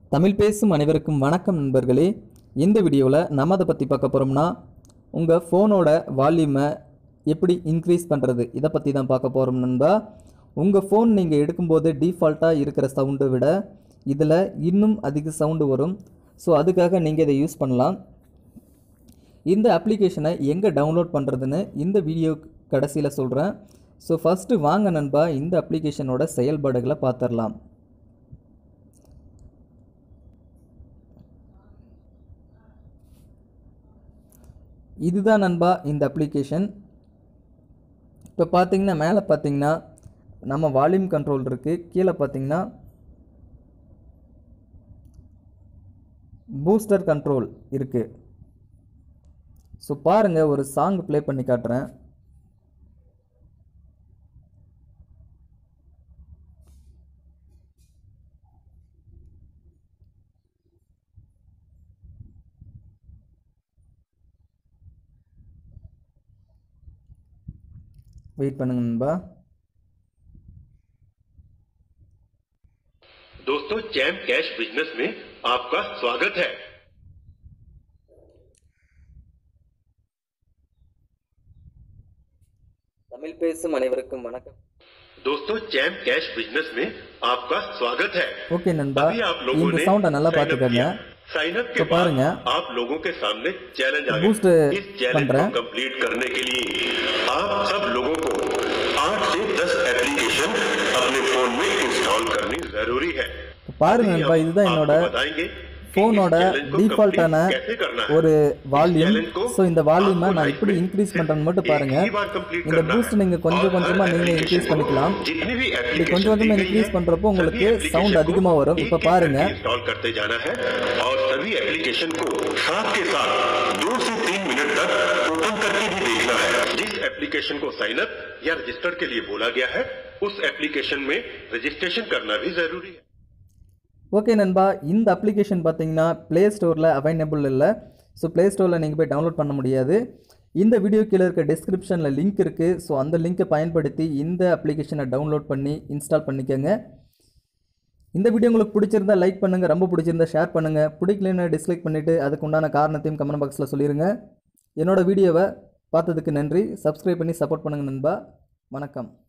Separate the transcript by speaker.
Speaker 1: தமிழ் பேசும் அனைவருக்கும் வணக்கம் நண்பர்களே இந்த வீடியோவில் நம்ம அதை பற்றி பார்க்க போகிறோம்னா உங்கள் ஃபோனோட வால்யூமை எப்படி இன்க்ரீஸ் பண்ணுறது இதை பற்றி தான் பார்க்க போகிறோம் நண்பா உங்கள் ஃபோன் நீங்கள் எடுக்கும்போது டிஃபால்ட்டாக இருக்கிற சவுண்டை விட இதில் இன்னும் அதிக சவுண்டு வரும் ஸோ அதுக்காக நீங்கள் இதை யூஸ் பண்ணலாம் இந்த அப்ளிகேஷனை எங்கே டவுன்லோட் பண்ணுறதுன்னு இந்த வீடியோ கடைசியில் சொல்கிறேன் ஸோ ஃபஸ்ட்டு வாங்க நண்பா இந்த அப்ளிகேஷனோட செயல்பாடுகளை பார்த்துடலாம் இதுதான் நண்பா இந்த அப்ளிகேஷன் இப்போ பார்த்தீங்கன்னா மேலே பார்த்தீங்கன்னா நம்ம வால்யூம் கண்ட்ரோல் இருக்குது கீழே பார்த்தீங்கன்னா பூஸ்டர் கண்ட்ரோல் இருக்குது ஸோ பாருங்கள் ஒரு சாங் ப்ளே பண்ணி காட்டுறேன் வெயிட் பண்ணுங்க நண்பா
Speaker 2: दोस्तों जैम कैश बिजनेस में आपका स्वागत है
Speaker 1: தமிழ் பேசும் அனைவருக்கும் வணக்கம்
Speaker 2: दोस्तों जैम कैश बिजनेस में आपका स्वागत है
Speaker 1: ஓகே நண்பா
Speaker 2: अभी आप लोगों
Speaker 1: இந்த
Speaker 2: ने
Speaker 1: சவுண்டை நல்லா
Speaker 2: sign up
Speaker 1: பார்த்துக்கங்க
Speaker 2: किया। साइन अप के
Speaker 1: तो
Speaker 2: बाद
Speaker 1: பாருங்க।
Speaker 2: आप लोगों के सामने चैलेंज आ
Speaker 1: Boost
Speaker 2: गया इस चैलेंज
Speaker 1: பண்றேன்।
Speaker 2: को कंप्लीट करने के लिए आप सब लोगों को आठ से दस एप्लीकेशन अपने फोन में इंस्टॉल करनी जरूरी है
Speaker 1: இப்போ பாருங்க
Speaker 2: अभी
Speaker 1: நண்பா
Speaker 2: हम
Speaker 1: இதுதான் என்னோட
Speaker 2: आपको बताएंगे कि इस
Speaker 1: ஃபோனோட
Speaker 2: challenge को
Speaker 1: டிஃபால்ட்டான
Speaker 2: complete कैसे करना है।
Speaker 1: ஒரு வால்யூம்
Speaker 2: challenge को
Speaker 1: ஸோ இந்த வால்யூமை
Speaker 2: आपको
Speaker 1: நான்
Speaker 2: life
Speaker 1: எப்படி
Speaker 2: में
Speaker 1: இன்க்ரீஸ்
Speaker 2: सिर्फ
Speaker 1: பண்ணுறேன்னு மட்டும்
Speaker 2: एक
Speaker 1: பாருங்க
Speaker 2: ही बार complete
Speaker 1: இந்த
Speaker 2: करना
Speaker 1: பூஸ்ட்
Speaker 2: है।
Speaker 1: நீங்கள் கொஞ்சம்
Speaker 2: और
Speaker 1: கொஞ்சமாக
Speaker 2: हर
Speaker 1: நீங்கள்
Speaker 2: application
Speaker 1: இன்க்ரீஸ்
Speaker 2: को
Speaker 1: பண்ணிக்கலாம்
Speaker 2: जितनी भी
Speaker 1: இப்படி
Speaker 2: application
Speaker 1: கொஞ்சம் கொஞ்சமாக
Speaker 2: दी गई
Speaker 1: இன்க்ரீஸ்
Speaker 2: है,
Speaker 1: பண்ணுறப்போ
Speaker 2: सभी
Speaker 1: உங்களுக்கு
Speaker 2: application
Speaker 1: சவுண்ட்
Speaker 2: को
Speaker 1: அதிகமாக வரும்
Speaker 2: एक
Speaker 1: இப்போ
Speaker 2: एक
Speaker 1: பாருங்க
Speaker 2: करके इंस्टॉल करते जाना है और सभी एप्लीकेशन को साथ के साथ दो से तीन मिनट तक ओपन करके भी देखना है जिस एप्लीकेशन को साइन अप या रजिस्टर के लिए बोला गया है उस एप्लीकेशन में रजिस्ट्रेशन करना भी जरूरी है
Speaker 1: ஓகே நண்பா இந்த அப்ளிகேஷன் பார்த்தீங்கன்னா ப்ளே ஸ்டோரில் அவைலபிள் இல்லை ஸோ ப்ளே ஸ்டோரில் நீங்கள் போய் டவுன்லோட் பண்ண முடியாது இந்த வீடியோ கீழே இருக்க டிஸ்கிரிப்ஷனில் லிங்க் இருக்குது ஸோ அந்த லிங்க்கை பயன்படுத்தி இந்த அப்ளிகேஷனை டவுன்லோட் பண்ணி இன்ஸ்டால் பண்ணிக்கோங்க இந்த வீடியோ உங்களுக்கு பிடிச்சிருந்தா லைக் பண்ணுங்கள் ரொம்ப பிடிச்சிருந்தா ஷேர் பண்ணுங்கள் பிடிக்கலன்னு டிஸ்லைக் பண்ணிவிட்டு அதுக்கு உண்டான காரணத்தையும் கமெண்ட் பாக்ஸில் சொல்லிடுங்க என்னோட வீடியோவை பார்த்ததுக்கு நன்றி சப்ஸ்கிரைப் பண்ணி சப்போர்ட் பண்ணுங்கள் நண்பா வணக்கம்